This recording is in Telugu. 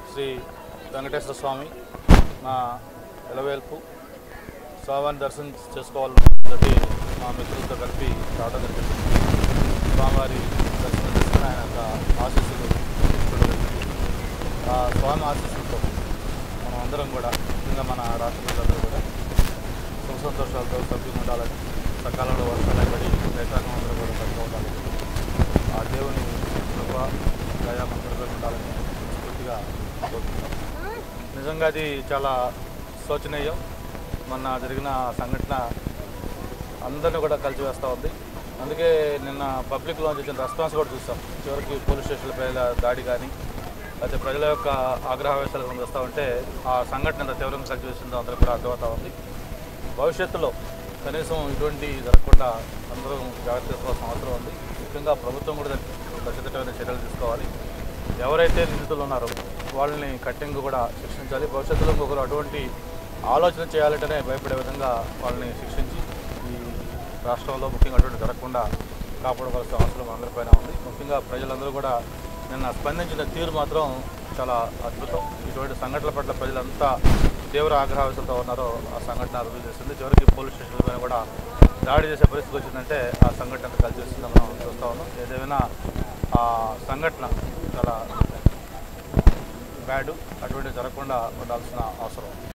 శ్రీ వెంకటేశ్వర స్వామి మా ఎలవేల్పు స్వామివారిని దర్శనం చేసుకోవాలని చెప్పి మా మిత్రులతో కలిపి రావడం జరిగింది స్వామివారి దర్శనం చేసుకుని ఆయన యొక్క ఆశీస్సులు తీసుకోవడం జరిగింది. ఆ స్వామి ఆశీస్సులతో మనం అందరం కూడా ముఖ్యంగా మన రాష్ట్ర ప్రజలందరూ కూడా సుఖ సంతోషాలతో సభ్యులు ఉండాలని సకాలంలో వర్షాలు పడి రైతాంగం అందరూ కూడా చక్కగా ఉండాలని ఆ దేవుని కృప దయా మంత్రులు ఉండాలని పూర్తిగా కోరుకుంటున్నాం నిజంగా అది చాలా శోచనీయం మొన్న జరిగిన సంఘటన అందరిని కూడా కలిసివేస్తూ ఉంది అందుకే నిన్న పబ్లిక్లో వచ్చిన రెస్పాన్స్ కూడా చూస్తాం చివరికి పోలీస్ స్టేషన్లపై దాడి కానీ అయితే ప్రజల యొక్క ఆగ్రహావేశాలు కనిపిస్తూ ఉంటే ఆ సంఘటన ఎంత తీవ్రంగా కలిసివేసిందో అందరికీ కూడా అర్థమవుతా ఉంది భవిష్యత్తులో కనీసం ఇటువంటి జరగకుండా అందరూ జాగ్రత్త తీసుకోవాల్సిన అవసరం ఉంది ముఖ్యంగా ప్రభుత్వం కూడా దానికి ఖచ్చితమైన చర్యలు తీసుకోవాలి ఎవరైతే నిందితులు ఉన్నారో వాళ్ళని కఠినంగా కూడా శిక్షించాలి భవిష్యత్తులో ఇంకొకరు అటువంటి ఆలోచన చేయాలంటేనే భయపడే విధంగా వాళ్ళని శిక్షించి ఈ రాష్ట్రంలో ముఖ్యంగా అటువంటి జరగకుండా కాపాడవలసిన అవసరం అందరిపైన ఉంది ముఖ్యంగా ప్రజలందరూ కూడా నిన్న స్పందించిన తీరు మాత్రం చాలా అద్భుతం ఇటువంటి సంఘటనల పట్ల ప్రజలంతా తీవ్ర ఆగ్రహావేశంతో ఉన్నారో ఆ సంఘటన రుజువు చేస్తుంది చివరికి పోలీస్ స్టేషన్ల పైన కూడా దాడి చేసే పరిస్థితి వచ్చిందంటే ఆ సంఘటన కలిసి వస్తుందని మనం చూస్తూ ఉన్నాం ఏదేమైనా ఆ సంఘటన చాలా బ్యాడ్ అటువంటి జరగకుండా ఉండాల్సిన అవసరం ఉంది.